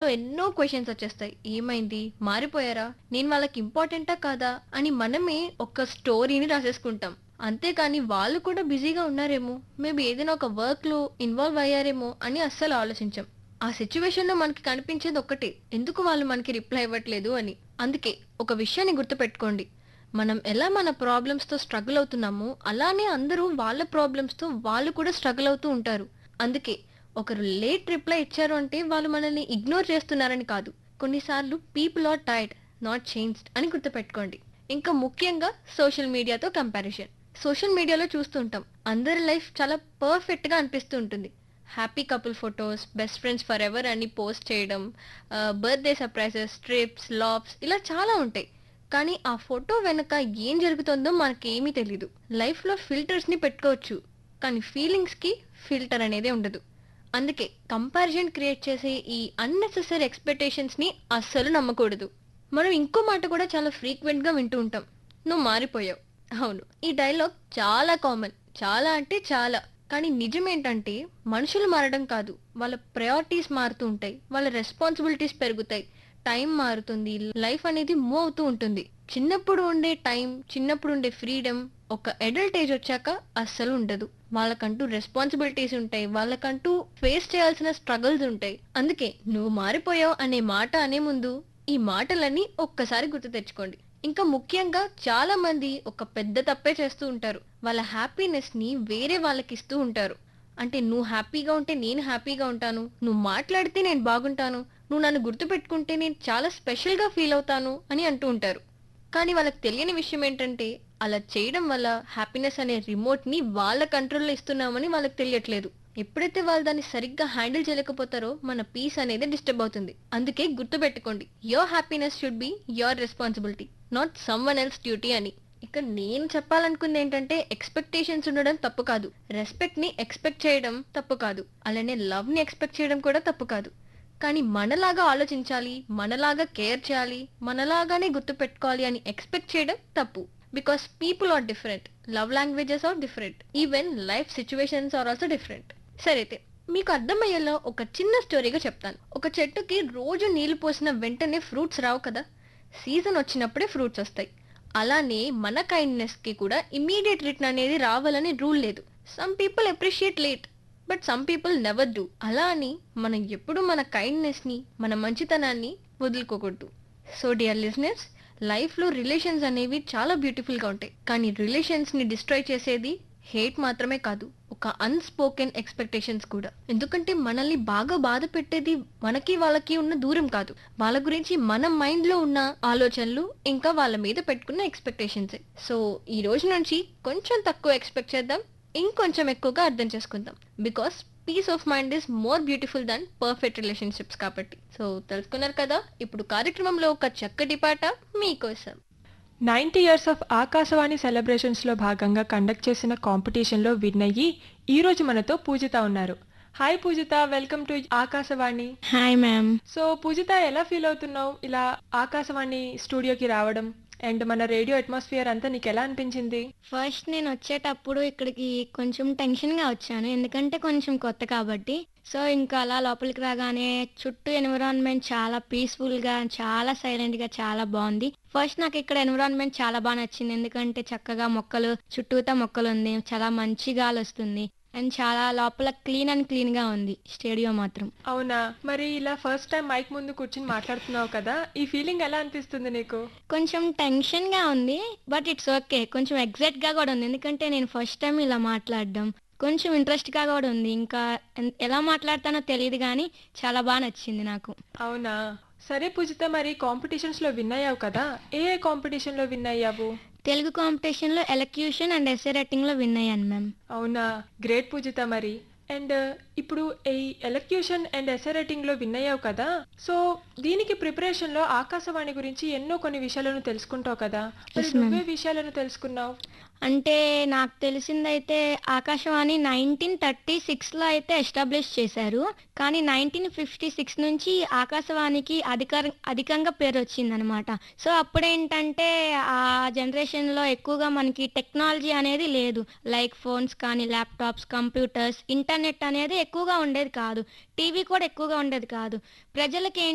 ఎన్నో క్వశ్చన్స్ వచ్చేస్తాయి ఏమైంది మారిపోయారా నేను వాళ్ళకి ఇంపార్టెంటా కాదా అని మనమే ఒక స్టోరీని రాసేసుకుంటాం అంతేకాని వాళ్ళు కూడా బిజీగా ఉన్నారేమో మేబీ ఏదైనా ఒక వర్క్ లో ఇన్వాల్వ్ అయ్యారేమో అని అస్సలు ఆలోచించాం ఆ సిచ్యువేషన్ లో మనకి కనిపించేది ఒక్కటే ఎందుకు వాళ్ళు మనకి రిప్లై ఇవ్వట్లేదు అని అందుకే ఒక విషయాన్ని గుర్తుపెట్టుకోండి మనం ఎలా మన ప్రాబ్లమ్స్ తో స్ట్రగుల్ అవుతున్నామో అలానే అందరూ వాళ్ళ ప్రాబ్లమ్స్ తో వాళ్ళు కూడా స్ట్రగుల్ అవుతూ ఉంటారు అందుకే ఒకరు లేట్ రిప్లై ఇచ్చారు అంటే వాళ్ళు మనల్ని ఇగ్నోర్ చేస్తున్నారని కాదు కొన్నిసార్లు people are tired not changed అని గుర్తుపెట్టుకోండి ఇంకా ముఖ్యంగా సోషల్ మీడియాతో కంపారిజన్ సోషల్ మీడియాలో చూస్తుంటాం అందరి లైఫ్ చాలా పర్ఫెక్ట్ గా అనిపిస్తూ ఉంటుంది happy couple photos best friends forever ఎవర్ అని పోస్ట్ చేయడం బర్త్డే సర్ప్రైజెస్ ట్రిప్స్ లాబ్స్ ఇలా చాలా ఉంటాయి కానీ ఆ ఫోటో వెనక ఏం జరుగుతుందో మనకేమీ తెలీదు లైఫ్లో ఫిల్టర్స్ని పెట్టుకోవచ్చు కానీ ఫీలింగ్స్కి ఫిల్టర్ అనేది ఉండదు అందుకే కంపారిజన్ క్రియేట్ చేసే ఈ అన్నెసెసరీ ఎక్స్పెక్టేషన్స్ని అస్సలు నమ్మకూడదు మనం ఇంకో మాట కూడా చాలా ఫ్రీక్వెంట్గా వింటూ ఉంటాం నువ్వు మారిపోయావు అవును ఈ డైలాగ్ చాలా కామన్ చాలా అంటే చాలా కానీ నిజం ఏంటంటే మనుషులు మారడం కాదు వాళ్ళ ప్రయారిటీస్ మారుతూ ఉంటాయి వాళ్ళ రెస్పాన్సిబిలిటీస్ పెరుగుతాయి టైం మారుతుంది లైఫ్ అనేది మూవ్ అవుతూ ఉంటుంది చిన్నప్పుడు ఉండే టైం చిన్నప్పుడు ఉండే ఫ్రీడమ్ ఒక అడల్ట్ ఏజ్ వచ్చాక అస్సలు ఉండదు వాళ్ళకంటూ రెస్పాన్సిబిలిటీస్ ఉంటాయి వాళ్ళకంటూ ఫేస్ చేయాల్సిన స్ట్రగుల్స్ ఉంటాయి అందుకే నువ్వు మారిపోయావు అనే మాట అనే ముందు ఈ మాటలన్నీ ఒక్కసారి గుర్తు తెచ్చుకోండి ఇంకా ముఖ్యంగా చాలా మంది ఒక పెద్ద తప్పే చేస్తూ ఉంటారు వాళ్ళ హ్యాపీనెస్ ని వేరే వాళ్ళకి ఇస్తూ ఉంటారు అంటే నువ్వు హ్యాపీగా ఉంటే నేను హ్యాపీగా ఉంటాను నువ్వు మాట్లాడితే నేను బాగుంటాను నువ్వు నన్ను గుర్తుపెట్టుకుంటే నేను చాలా స్పెషల్గా ఫీల్ అవుతాను అని అంటూ ఉంటారు కానీ వాళ్ళకి తెలియని విషయం ఏంటంటే అలా చేయడం వల్ల హ్యాపీనెస్ అనే రిమోట్ ని వాళ్ళ కంట్రోల్లో ఇస్తున్నామని వాళ్ళకి తెలియట్లేదు ఎప్పుడైతే వాళ్ళు దాన్ని సరిగ్గా హ్యాండిల్ చేయలేకపోతారో మన పీస్ అనేది డిస్టర్బ్ అవుతుంది అందుకే గుర్తుపెట్టుకోండి your happiness should be your responsibility not someone else duty అని ఇక్కడ నేను చెప్పాలనుకుంది ఏంటంటే ఎక్స్పెక్టేషన్స్ ఉండడం తప్పు కాదు రెస్పెక్ట్ ని ఎక్స్పెక్ట్ చేయడం తప్పు కాదు అలానే లవ్ ని ఎక్స్పెక్ట్ చేయడం కూడా తప్పు కాదు కానీ మనలాగా ఆలోచించాలి మనలాగా కేర్ చేయాలి మనలాగానే గుర్తు పెట్టుకోవాలి అని ఎక్స్పెక్ట్ చేయడం తప్పు because people are different love languages are different even life situations are also different సరే అయితే మీకు అర్థమయ్యేలా ఒక చిన్న స్టోరీగా చెప్తాను ఒక చెట్టుకి రోజు నీళ్లు పోసిన వెంటనే ఫ్రూట్స్ రావు కదా సీజన్ వచ్చినప్పుడే ఫ్రూట్స్ వస్తాయి అలానే మన కైండ్నెస్ కి కూడా ఇమీడియట్ రిటర్న్ అనేది రావాలని రూల్ లేదు some people appreciate late but some people never do అలా అని మనం ఎప్పుడు మన కైండ్నెస్ ని మన మంచితనాన్ని వదులుకోకూడదు సో డియర్ లిజనర్స్ లైఫ్ లో రిలేషన్స్ అనేవి చాలా బ్యూటిఫుల్ గా ఉంటాయి కానీ రిలేషన్స్ ని డిస్ట్రాయ్ చేసేది హేట్ మాత్రమే కాదు ఒక అన్స్పోకెన్ ఎక్స్పెక్టేషన్స్ కూడా ఎందుకంటే మనల్ని బాగా బాధ పెట్టేది మనకి వాళ్ళకి ఉన్న దూరం కాదు వాళ్ళ గురించి మన మైండ్ లో ఉన్న ఆలోచనలు ఇంకా వాళ్ళ మీద పెట్టుకున్న ఎక్స్పెక్టేషన్స్ సో ఈ రోజు నుంచి కొంచెం తక్కువ ఎక్స్పెక్ట్ చేద్దాం ఇంకొంచెం ఎక్కువగా అర్థం చేసుకుందాం because peace of mind is more beautiful than perfect relationships కాబట్టి సో తెలుసుకున్నారు కదా ఇప్పుడు కార్యక్రమంలో ఒక చక్కటి పాట మీకోసం నైంటీ ఇయర్స్ ఆఫ్ ఆకాశవాణి సెలబ్రేషన్స్లో భాగంగా కండక్ట్ చేసిన కాంపిటీషన్లో విన్ అయ్యి ఈరోజు మనతో పూజిత ఉన్నారు hi Poojitha welcome to Akashvani hi ma'am so Poojitha ఎలా ఫీల్ అవుతున్నావు ఇలా ఆకాశవాణి స్టూడియోకి రావడం అండ్ మన రేడియో అట్మాస్ఫియర్ అంతా నీకు ఎలా అనిపించింది ఫస్ట్ నేను వచ్చేటప్పుడు ఇక్కడికి కొంచెం టెన్షన్గా వచ్చాను ఎందుకంటే కొంచెం కొత్త కాబట్టి సో ఇంకా అలా లోపలికి రాగానే చుట్టూ ఎన్విరాన్మెంట్ చాలా పీస్ఫుల్గా చాలా సైలెంట్గా చాలా బాగుంది ఫస్ట్ నాకు ఇక్కడ ఎన్విరాన్మెంట్ చాలా బాగా నచ్చింది ఎందుకంటే చక్కగా మొక్కలు చుట్టూతా మొక్కలు ఉంది చాలా మంచి గాలి వస్తుంది అండ్ చాలా లోపల క్లీన్ అండ్ క్లీన్గా ఉంది స్టేడియో మాత్రం అవునా మరి ఇలా ఫస్ట్ టైం మైక్ ముందు కూర్చుని మాట్లాడుతున్నావు కదా ఈ ఫీలింగ్ ఎలా అనిపిస్తుంది నీకు కొంచెం టెన్షన్గా ఉంది బట్ ఇట్స్ ఓకే కొంచెం ఎగ్జైట్గా కూడా ఉంది ఎందుకంటే నేను ఫస్ట్ టైం ఇలా మాట్లాడడం కొంచెం ఇంట్రెస్ట్గా కూడా ఉంది ఇంకా ఎన్- ఎలా మాట్లాడతానో తెలియదు కానీ చాలా బాగా నచ్చింది నాకు అవునా సరే పూజిత మరి కాంపిటీషన్స్ లో విన్ అయ్యావు కదా ఏ ఏ కాంపిటీషన్ లో విన్ అయ్యావు తెలుగు కాంపిటీషన్లో ఎలక్యూషన్ అండ్ ఎస్ఏ రైటింగ్లో విన్ అయ్యాను మ్యామ్ అవునా గ్రేట్ పూజిత మరి అండ్ ఇప్పుడు ఈ ఎలక్యూషన్ అండ్ ఎస్ఏ రైటింగ్ లో విన్ అయ్యావు కదా సో దీనికి ప్రిపరేషన్ లో ఆకాశవాణి గురించి ఎన్నో కొన్ని విషయాలను తెలుసుకుంటావు కదా మరి Yes, ma'am. నువ్వే విషయాలను తెలుసుకున్నావు అంటే నాకు తెలిసిందైతే ఆకాశవాణి నైన్టీన్ థర్టీ సిక్స్లో అయితే ఎస్టాబ్లిష్ చేశారు కానీ నైన్టీన్ ఫిఫ్టీ సిక్స్ నుంచి ఆకాశవాణికి అధికార అధికంగా పేరు వచ్చిందనమాట సో అప్పుడేంటంటే ఆ జనరేషన్లో ఎక్కువగా మనకి టెక్నాలజీ అనేది లేదు లైక్ ఫోన్స్ కానీ ల్యాప్టాప్స్ కంప్యూటర్స్ ఇంటర్నెట్ అనేది ఎక్కువగా ఉండేది కాదు టీవీ కూడా ఎక్కువగా ఉండేది కాదు ప్రజలకి